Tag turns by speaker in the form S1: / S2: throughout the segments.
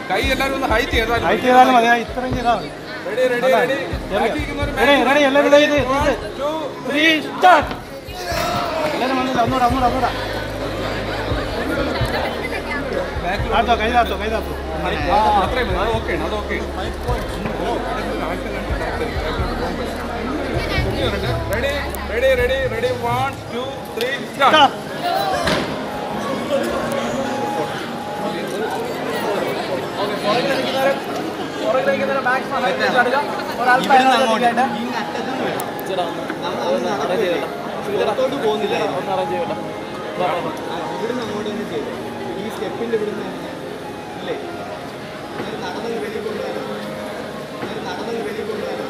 S1: കൈ എല്ലാവരും ഒന്ന് ഹൈറ്റ് ചെയ്താൽ
S2: ഹൈറ്റ് ചെയ്താലും മതി ആ ഇത്രയും ചെയ്താൽ മതി
S1: ready ready ready
S2: ready ready എല്ലാവരും ready, ഇത് ഇത് ത്രീ സ്റ്റാർട്ട് എല്ലാവരും വന്നില്ല ഒന്നുകൂടെ ഒന്നുകൂടെ ഒന്നുകൂടെ താത്തോ കൈ താത്തോ കൈ താത്തോ
S1: അത്രയും മതി അത് ഓക്കെ അത് okay ready ready ready ready one two three start
S3: ഇവിടുന്ന് അങ്ങോട്ട് തന്നെ ചെയ്തു ഈ സ്റ്റെപ്പിന്റെ ഇവിടുന്ന് തന്നെ ഇല്ലേ നേരെ നടന്നങ്ങ് വെളിയിൽ കൊണ്ടുവരാം നേരെ നടന്നങ്ങ് വെളിയിൽ കൊണ്ടുവരാം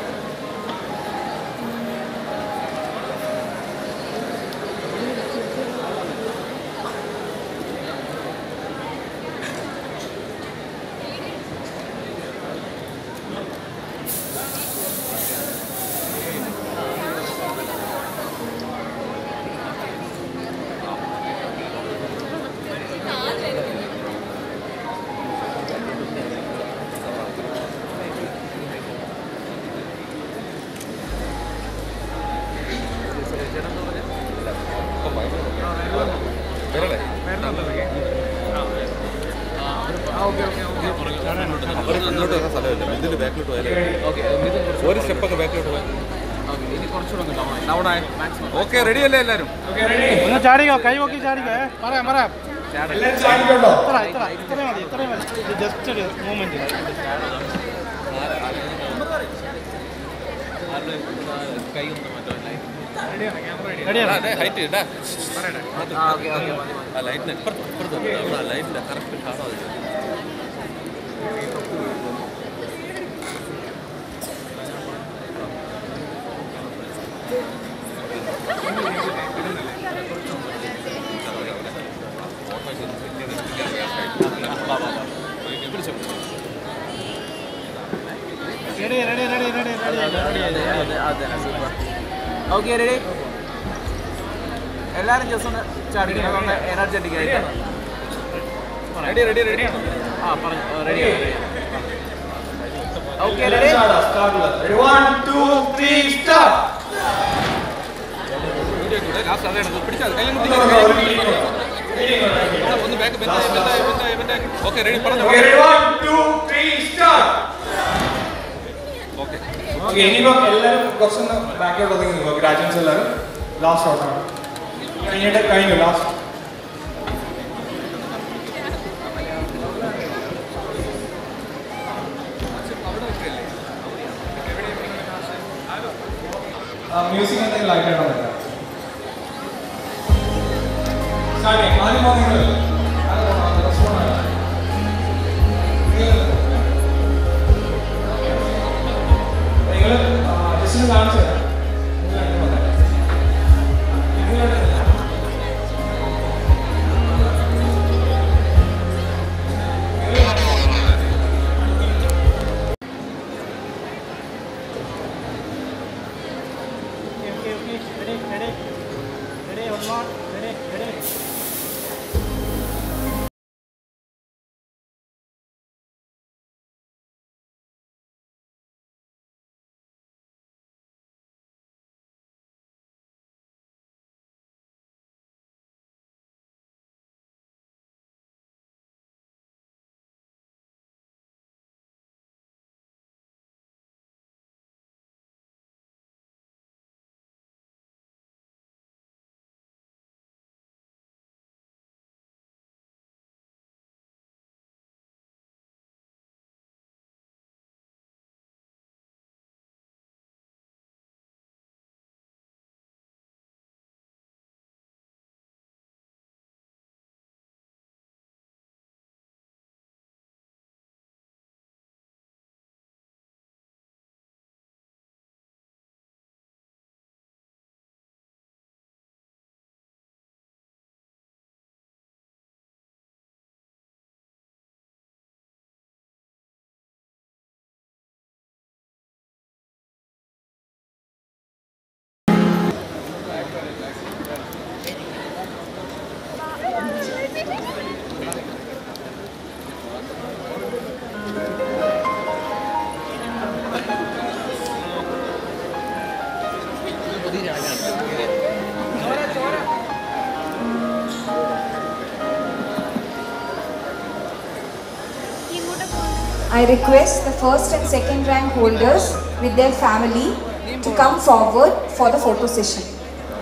S1: അങ്ങോട്ട് വരുന്ന സ്ഥലമില്ല ഇതിന്റെ ബാക്കിലോട്ട് പോയാലേ ഒരു സ്റ്റെപ്പ് ഒക്കെ ബാക്കിലോട്ട് പോയാൽ ഓക്കെ റെഡി അല്ലേ എല്ലാവരും
S2: ഒന്ന് ചാടിക്കോ കൈ നോക്കി ചാടിക്കോ ഏ? പറയാം പറയാം ഇത്ര ഇത്ര ഇത്രയും മതി ഇത്രയും മതി ഇത് ജസ്റ്റ് ഒരു മൂവ്മെന്റ് റെഡിയാണ്
S1: ഹൈറ്റ് ഇടാ ആ ലൈറ്റിന് ഇപ്പുറത്ത് ഇപ്പുറത്ത് ആ ലൈറ്റിന്റെ കറക്റ്റ് കാണാം അത്
S2: ready ready ready ready ready
S4: okay ready എല്ലാവരും ജസ്റ്റ് ഒന്ന് ചാടിക്കണം ഒന്ന് എനർജറ്റിക് ആയിട്ട്
S1: റെഡി റെഡി റെഡി
S4: ആ പറഞ്ഞു റെഡി ഓക്കെ റെഡി
S1: ലാസ്റ്റ് അതാണ് പിടിച്ചാൽ കൈ ഒന്ന് back bend bend bend okay ready പറഞ്ഞു ഓക്കെ
S5: ഓക്കെ ഇനിയിപ്പം എല്ലാവരും കുറച്ചൊന്ന് ബാക്കിലോട്ട് ഒതുങ്ങി നിൽക്കുക ഗ്രാജുവേറ്റ്സ് എല്ലാവരും ലാസ്റ്റ് ഔട്ടാണ് കഴിഞ്ഞിട്ട് കഴിഞ്ഞു ലാസ്റ്റ് മ്യൂസിക് എന്തെങ്കിലും ലൈറ്റ് ആയിട്ടോ സ്റ്റാർട്ട് ചെയ്യാം ആദ്യം പോകുന്നത് നിങ്ങൾ ജസ്റ്റ് കാണിച്ചു തരാം
S2: okay okay ready ready ready one more ready ready
S6: I request the first and second rank holders with their family to come forward for the photo session.